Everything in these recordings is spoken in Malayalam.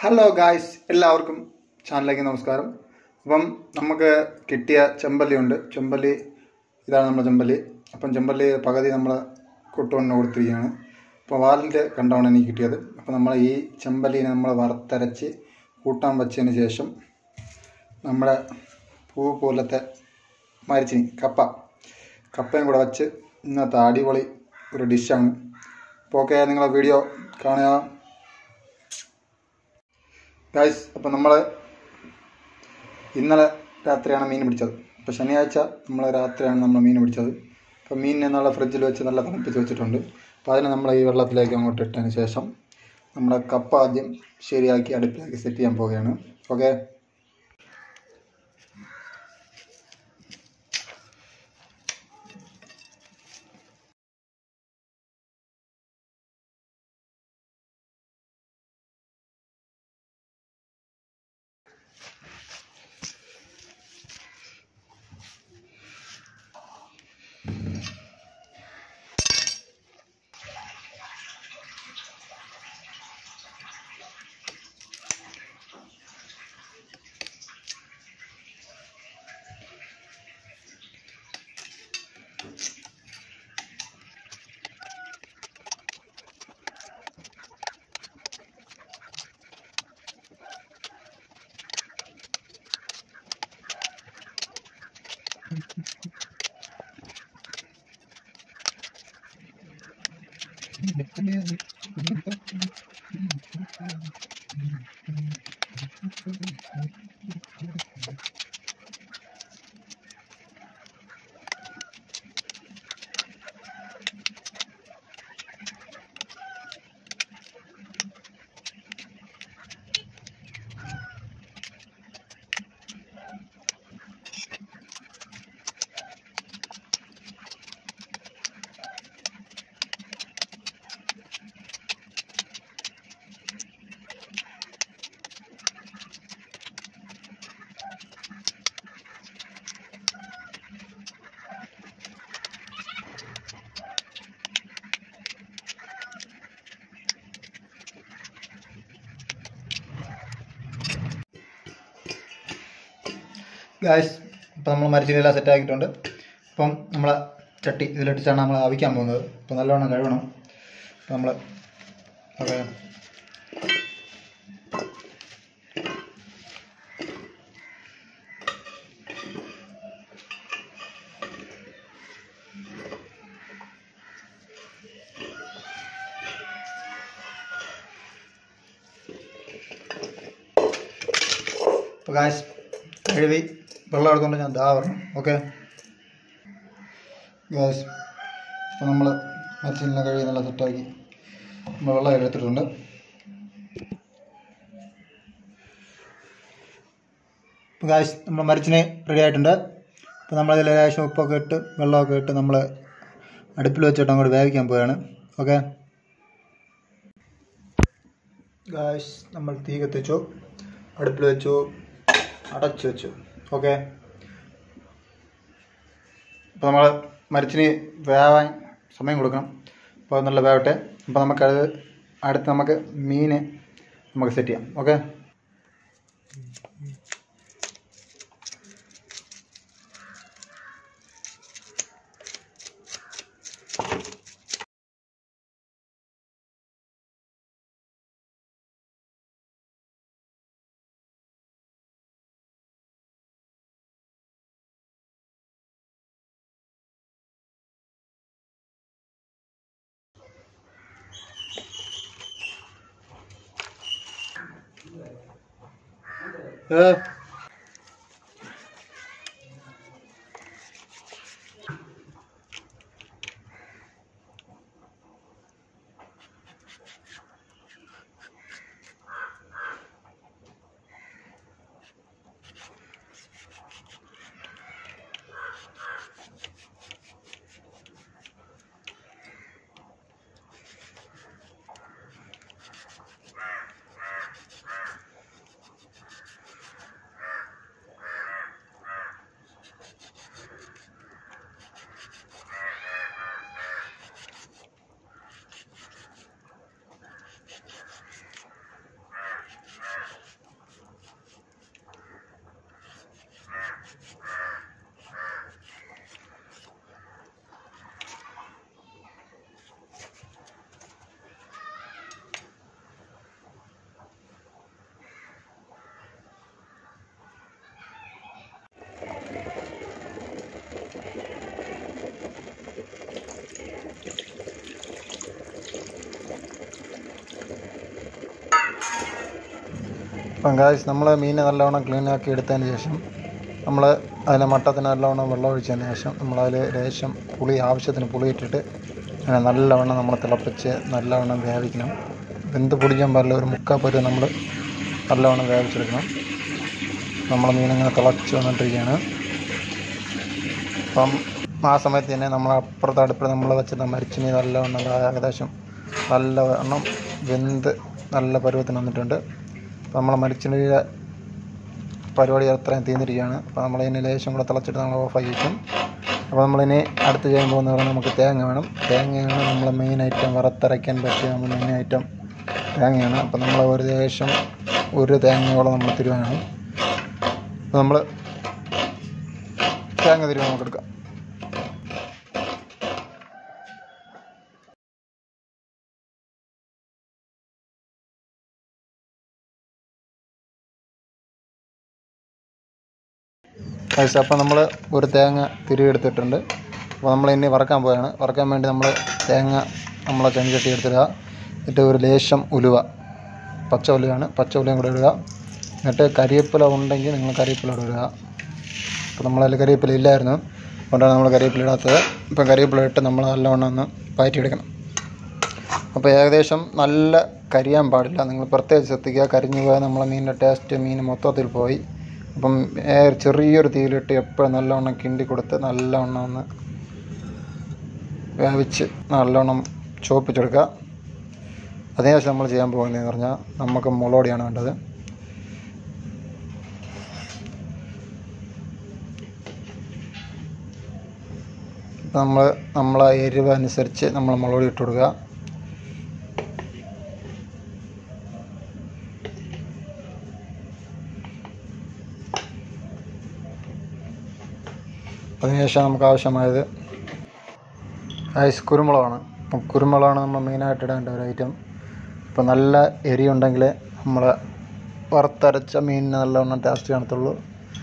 ഹലോ ഗായ്സ് എല്ലാവർക്കും ചാനലിലേക്ക് നമസ്കാരം അപ്പം നമുക്ക് കിട്ടിയ ചെമ്പല്ലി ഉണ്ട് ചെമ്പല്ലി ഇതാണ് നമ്മുടെ ചെമ്പല്ലി അപ്പം ചെമ്പല്ലി പകുതി നമ്മൾ കൊട്ടുകൊണ്ട് കൊടുത്തിരിക്കുകയാണ് അപ്പോൾ വാലിൻ്റെ കണ്ടാണ് എനിക്ക് കിട്ടിയത് അപ്പോൾ നമ്മൾ ഈ ചെമ്പല്ലിനെ നമ്മൾ വറുത്തരച്ച് കൂട്ടാൻ വെച്ചതിന് ശേഷം നമ്മുടെ പൂ പോലത്തെ മരിച്ചിനി കപ്പ കപ്പയും കൂടെ വെച്ച് ഇന്നത്തെ അടിപൊളി ഒരു ഡിഷാണ് അപ്പോൾ ഓക്കെ നിങ്ങളെ വീഡിയോ കാണുക ഗായ്സ് അപ്പോൾ നമ്മൾ ഇന്നലെ രാത്രിയാണ് മീൻ പിടിച്ചത് അപ്പോൾ ശനിയാഴ്ച നമ്മൾ രാത്രിയാണ് നമ്മൾ മീൻ പിടിച്ചത് അപ്പോൾ മീനിനെ നല്ല ഫ്രിഡ്ജിൽ വെച്ച് നല്ല തണുപ്പിച്ച് വെച്ചിട്ടുണ്ട് അപ്പോൾ അതിനെ നമ്മൾ ഈ വെള്ളത്തിലേക്ക് അങ്ങോട്ട് ഇട്ടതിന് ശേഷം നമ്മുടെ കപ്പ ആദ്യം ശരിയാക്കി അടുപ്പിലേക്ക് സെറ്റ് ചെയ്യാൻ പോവുകയാണ് ഓക്കെ ഗായ്സ് ഇപ്പോൾ നമ്മൾ മരിച്ചിനെല്ലാം സെറ്റ് ആക്കിയിട്ടുണ്ട് അപ്പം നമ്മൾ ചട്ടി ഇതിലിട്ടിട്ടാണ് നമ്മൾ അവിക്കാൻ പോകുന്നത് അപ്പോൾ നല്ലവണ്ണം കഴുകണം അപ്പോൾ നമ്മൾ ഓക്കെ അപ്പോൾ ഗായ്സ് കഴുകി വെള്ളം എടുത്തുകൊണ്ട് ഞാൻ ദാ പറഞ്ഞു ഓക്കെ ഗ്യാസ് അപ്പോൾ നമ്മൾ മരിച്ചിനെല്ലാം കഴുകി നല്ല സെറ്റാക്കി നമ്മൾ വെള്ളം എടുത്തിട്ടുണ്ട് ഇപ്പോൾ ഗായ്സ് നമ്മൾ മരിച്ചിനെ റെഡി ആയിട്ടുണ്ട് അപ്പോൾ നമ്മളതിൽ ലേശം ഉപ്പൊക്കെ ഇട്ട് വെള്ളമൊക്കെ ഇട്ട് നമ്മൾ അടുപ്പിൽ വെച്ചിട്ട് അങ്ങോട്ട് വേവിക്കാൻ പോവുകയാണ് ഓക്കെ ഗായ്സ് നമ്മൾ തീ കത്തിച്ചു അടുപ്പിൽ വെച്ചു അടച്ചു വെച്ചു ഓക്കെ അപ്പോൾ നമ്മൾ മരിച്ചിന് വേവാൻ സമയം കൊടുക്കണം അപ്പോൾ അത് നല്ല വേവട്ടെ അപ്പോൾ നമുക്കത് അടുത്ത് നമുക്ക് മീൻ നമുക്ക് സെറ്റ് ചെയ്യാം ഓക്കെ ഏ അപ്പം ഗായ്സ് നമ്മൾ മീൻ നല്ലവണ്ണം ക്ലീൻ ആക്കി എടുത്തതിന് ശേഷം നമ്മൾ അതിനെ മട്ടത്തിന് നല്ലവണ്ണം വെള്ളം ഒഴിച്ചതിന് ശേഷം നമ്മളതിൽ ലേശം പുളി ആവശ്യത്തിന് പുളി ഇട്ടിട്ട് അതിനെ നല്ലവണ്ണം നമ്മൾ തിളപ്പിച്ച് നല്ലവണ്ണം വേവിക്കണം വെന്ത് പൊടിക്കാൻ പാടില്ല ഒരു മുക്കാൽ പരുവ നമ്മൾ നല്ലവണ്ണം വേവിച്ചെടുക്കണം നമ്മൾ മീനിങ്ങനെ തിളച്ച് വന്നിട്ടിരിക്കുകയാണ് അപ്പം ആ സമയത്ത് തന്നെ നമ്മൾ അപ്പുറത്തെ അടുപ്പിൽ നമ്മൾ വെച്ചിട്ട് മരിച്ച മീൻ നല്ലവണ്ണം ദാ ഏകദേശം നല്ലവണ്ണം വെന്ത് നല്ല പരുവത്തിന് വന്നിട്ടുണ്ട് അപ്പോൾ നമ്മൾ മരിച്ചിൻ്റെ പരിപാടി അത്രയും തീർന്നിരിക്കുകയാണ് അപ്പോൾ നമ്മളിനി ലേശം കൂടെ തിളച്ചിട്ട് നമ്മൾ ഓഫ് ആക്കിക്കും അപ്പോൾ നമ്മളിനി അടുത്ത് ചെയ്യാൻ പോകുന്ന പറഞ്ഞാൽ നമുക്ക് തേങ്ങ വേണം തേങ്ങയാണ് നമ്മൾ മെയിൻ ഐറ്റം വറുത്തരയ്ക്കാൻ പറ്റിയ നമ്മൾ മെയിൻ ഐറ്റം തേങ്ങയാണ് അപ്പോൾ നമ്മൾ ഒരു ലേശം ഒരു തേങ്ങയോളം നമ്മൾ തിരുവാണ് അപ്പോൾ നമ്മൾ തേങ്ങ തിരുവ നമുക്ക് എടുക്കാം കഴിച്ച് അപ്പോൾ നമ്മൾ ഒരു തേങ്ങ തിരിയെടുത്തിട്ടുണ്ട് അപ്പോൾ നമ്മൾ ഇനി വറക്കാൻ പോവുകയാണ് വറക്കാൻ വേണ്ടി നമ്മൾ തേങ്ങ നമ്മളെ ചെഞ്ചട്ടി എടുത്തിടുക എന്നിട്ട് ഒരു ലേശം ഉലുവ പച്ച ഉലുവയാണ് പച്ച ഉലുവയും കൂടെ ഇടുക എന്നിട്ട് കരിവേപ്പില ഉണ്ടെങ്കിൽ നിങ്ങൾ കരിവേപ്പില കൂടെ ഇടുക അപ്പോൾ നമ്മളതിൽ കരിവേപ്പില ഇല്ലായിരുന്നു അതുകൊണ്ടാണ് നമ്മൾ കരിവേപ്പില ഇടാത്തത് ഇപ്പം കരിവേപ്പില ഇട്ട് നമ്മൾ നല്ലവണ്ണം ഒന്ന് പാറ്റിയെടുക്കണം അപ്പോൾ ഏകദേശം നല്ല കരിയാൻ പാടില്ല നിങ്ങൾ പ്രത്യേകിച്ച് ശ്രദ്ധിക്കുക കരിഞ്ഞു പോയാൽ നമ്മളെ മീനിൻ്റെ ടേസ്റ്റ് മീൻ മൊത്തത്തിൽ പോയി അപ്പം ഏ- ചെറിയൊരു തീയിലിട്ട് എപ്പോഴും നല്ലവണ്ണം കിണ്ടി കൊടുത്ത് നല്ലവണ്ണം ഒന്ന് വേവിച്ച് നല്ലവണ്ണം ചോപ്പിച്ചെടുക്കുക അതിനുശേഷം നമ്മൾ ചെയ്യാൻ പോകുന്നതെന്ന് പറഞ്ഞാൽ നമുക്ക് മുളകൊടിയാണ് വേണ്ടത് നമ്മൾ നമ്മളെ എരിവ് അനുസരിച്ച് നമ്മൾ മുളക് ഇട്ട് കൊടുക്കുക അതിനുശേഷം നമുക്ക് ആവശ്യമായത് ഐസ് കുരുമുളകാണ് അപ്പം കുരുമുളകാണ് നമ്മൾ മെയിനായിട്ട് ഇടേണ്ട ഒരു ഐറ്റം ഇപ്പം നല്ല എരി ഉണ്ടെങ്കിൽ നമ്മൾ വറുത്തരച്ച മീനിന് നല്ലവണ്ണം ടേസ്റ്റ് കാണത്തുള്ളൂ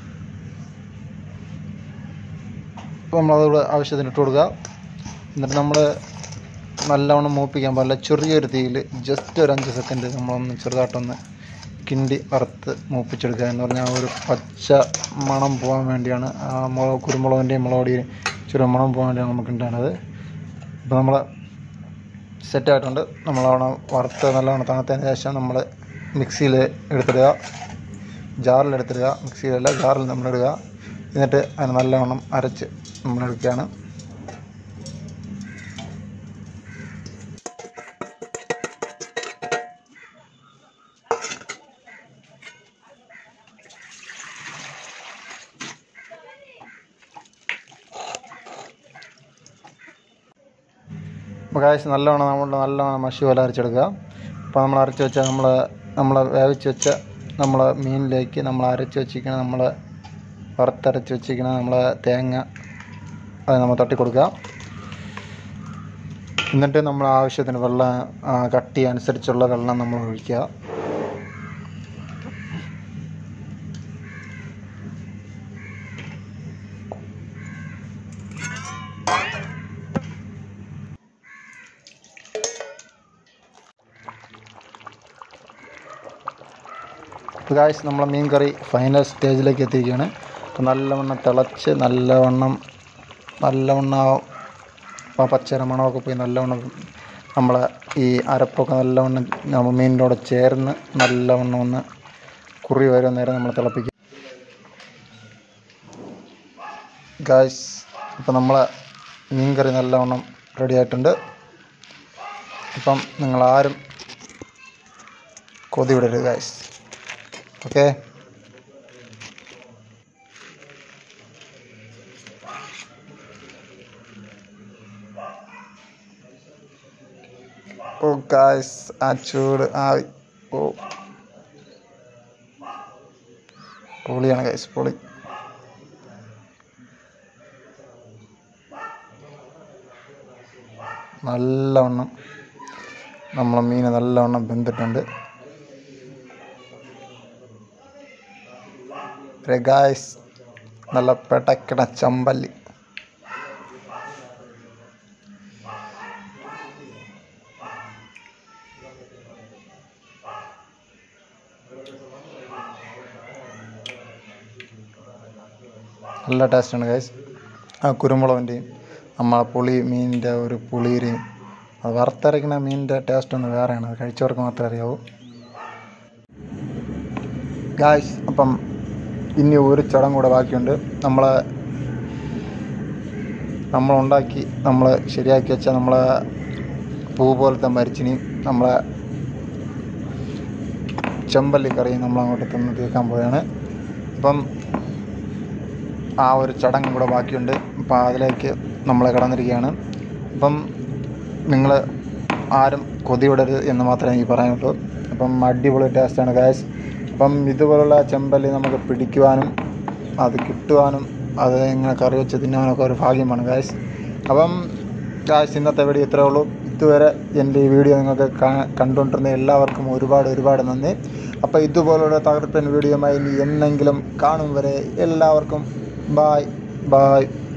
അപ്പോൾ നമ്മളതോട് ആവശ്യത്തിന് ഇട്ട് കൊടുക്കുക എന്നിട്ട് നമ്മൾ നല്ലവണ്ണം മൂപ്പിക്കാൻ പാടില്ല ചെറിയൊരു തീയിൽ ജസ്റ്റ് ഒരു അഞ്ച് സെക്കൻഡ് നമ്മളൊന്ന് ചെറുതായിട്ടൊന്ന് കിണ്ടി വറുത്ത് മൂപ്പിച്ചെടുക്കുക എന്ന് പറഞ്ഞാൽ ആ ഒരു പച്ച മണം പോകാൻ വേണ്ടിയാണ് ആ മുളക് കുരുമുളകിൻ്റെയും മുളകൊടിയും ചെറിയ മണം പോകാൻ വേണ്ടിയാണ് നമുക്ക് ഉണ്ടാകുന്നത് ഇപ്പോൾ നമ്മൾ സെറ്റായിട്ടുണ്ട് നമ്മളവിടെ വറുത്ത് നല്ലവണ്ണം തണുത്തതിന് ശേഷം നമ്മൾ മിക്സിയിൽ എടുത്തിടുക ജാറിലെടുത്തിടുക മിക്സിയിലല്ല ജാറിൽ നമ്മളിടുക എന്നിട്ട് അതിന് നല്ലവണ്ണം അരച്ച് നമ്മളെടുക്കുകയാണ് അപ്പോൾ കാശ് നല്ലവണ്ണം നമ്മൾ നല്ലവണ്ണം മഷി പോലെ അരച്ചെടുക്കുക അപ്പോൾ നമ്മൾ അരച്ച് വെച്ച നമ്മൾ നമ്മൾ വേവിച്ച് വെച്ച നമ്മൾ മീനിലേക്ക് നമ്മൾ അരച്ച് വെച്ചിരിക്കണ നമ്മൾ വറുത്തരച്ച് വെച്ചിരിക്കണ നമ്മൾ തേങ്ങ അത് നമ്മൾ തട്ടി കൊടുക്കുക എന്നിട്ട് നമ്മൾ ആവശ്യത്തിന് വെള്ളം ആ, കട്ടി അനുസരിച്ചുള്ള വെള്ളം നമ്മൾ ഒഴിക്കുക അപ്പോൾ ഗായ്സ് നമ്മളെ മീൻ കറി ഫൈനൽ സ്റ്റേജിലേക്ക് എത്തിയിരിക്കുകയാണ് അപ്പോൾ നല്ലവണ്ണം തിളച്ച് നല്ലവണ്ണം നല്ലവണ്ണം ആ പച്ചര മണമൊക്കെ പോയി നല്ലവണ്ണം നമ്മളെ ഈ അരപ്പൊക്കെ നല്ലവണ്ണം നമ്മൾ മീനിൻ്റെ കൂടെ ചേർന്ന് നല്ലവണ്ണം ഒന്ന് കുറി വരെ നേരം നമ്മൾ തിളപ്പിക്കും ഗായ്സ് ഇപ്പോൾ നമ്മളെ മീൻ കറി നല്ലവണ്ണം റെഡി ആയിട്ടുണ്ട് ഇപ്പം നിങ്ങളാരും കൊതി വിടരുത് ഗായ്സ് ഓക്കെ ഓ ഗായ്സ് ആ ചൂട് ആ ഓ പൊളിയാണ് ഗൈസ് പൊളി നല്ലവണ്ണം നമ്മളെ മീൻ നല്ലവണ്ണം വെന്തിട്ടുണ്ട് ഗായ്സ് നല്ല പെടക്കണ ചമ്പല്ലി നല്ല ടേസ്റ്റാണ് ഗൈസ് ആ കുരുമുളകിൻ്റെയും നമ്മളെ പുളി മീനിൻ്റെ ഒരു പുളിയുടെയും അത് വറുത്തരയ്ക്കുന്ന മീനിൻ്റെ ടേസ്റ്റ് ഒന്ന് വേറെയാണ് അത് കഴിച്ചവർക്ക് മാത്രമേ അറിയാവൂ ഗായ്സ് അപ്പം ഇനി ഒരു ചടങ്ങ് കൂടെ ബാക്കിയുണ്ട് നമ്മളെ നമ്മളുണ്ടാക്കി നമ്മൾ ശരിയാക്കി വെച്ച നമ്മളെ പൂ പോലത്തെ മരിച്ചിനി നമ്മളെ ചെമ്പല്ലി കറി നമ്മൾ അങ്ങോട്ട് തിന്ന് തീർക്കാൻ പോവുകയാണ് അപ്പം ആ ഒരു ചടങ്ങ് കൂടെ ബാക്കിയുണ്ട് അപ്പം അതിലേക്ക് നമ്മൾ കടന്നിരിക്കുകയാണ് അപ്പം നിങ്ങൾ ആരും കൊതിവിടരുത് എന്ന് മാത്രമേ എനിക്ക് പറയാനുള്ളൂ അപ്പം അടിപൊളി ടേസ്റ്റാണ് ഗായസ് അപ്പം ഇതുപോലുള്ള ചെമ്പല്ലി നമുക്ക് പിടിക്കുവാനും അത് കിട്ടുവാനും അത് ഇങ്ങനെ കറി വെച്ച് തിന്നാനൊക്കെ ഒരു ഭാഗ്യമാണ് ഗായസ് അപ്പം ഗായസ് ഇന്നത്തെ വീഡിയോ ഇത്രേ ഉള്ളൂ ഇതുവരെ എൻ്റെ ഈ വീഡിയോ നിങ്ങൾക്ക് കാ- കണ്ടുകൊണ്ടിരുന്ന എല്ലാവർക്കും ഒരുപാട് ഒരുപാട് നന്ദി അപ്പോൾ ഇതുപോലുള്ള തകർപ്പൻ വീഡിയോയുമായി ഇനി എന്നെങ്കിലും കാണും വരെ എല്ലാവർക്കും ബായ് ബായ്